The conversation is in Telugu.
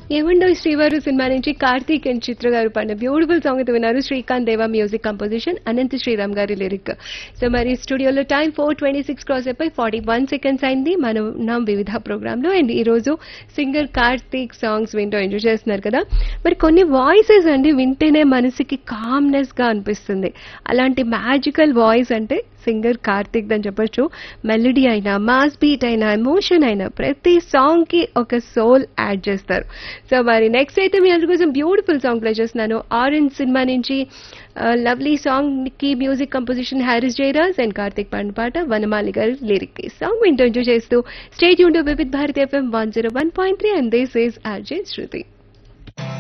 ఏమండో శ్రీవారు సినిమా నుంచి కార్తీక్ అండ్ చిత్ర గారు పాడిన బ్యూటిఫుల్ సాంగ్ అయితే విన్నారు శ్రీకాంత్ దేవా మ్యూజిక్ కంపోజిషన్ అనంత శ్రీరామ్ గారి లిరిక్ సో మరి స్టూడియోలో time four twenty six cross అయిపోయి ఫార్టీ వన్ సెకండ్స్ అయింది మనం ఉన్నాం వివిధ ప్రోగ్రామ్ లో అండ్ ఈ రోజు సింగర్ కార్తీక్ సాంగ్స్ వింటూ ఎంజాయ్ చేస్తున్నారు కదా మరి కొన్ని వాయిసెస్ అండి వింటేనే మనసుకి కామ్నెస్ గా అనిపిస్తుంది అలాంటి మ్యాజికల్ వాయిస్ అంటే సింగర్ కార్తిక్ అని చెప్పొచ్చు మెలడీ అయినా మాస్ బీట్ అయినా ఎమోషన్ అయినా ప్రతి సాంగ్ కి ఒక సోల్ యాడ్ చేస్తారు సో మరి నెక్స్ట్ అయితే మీ అందరి కోసం బ్యూటిఫుల్ సాంగ్ ప్లే చేస్తున్నాను ఆరెంజ్ సినిమా నుంచి లవ్లీ సాంగ్ కి music composition Harris Jayaraj and Karthik పాడిన పాట వనమాలి గారి లిరిక్ సాంగ్ వింటూ ఎంజాయ్ చేస్తూ స్టేజ్ ఉంటూ Vividh Bharati FM one zero one point three and this is RJ Shruti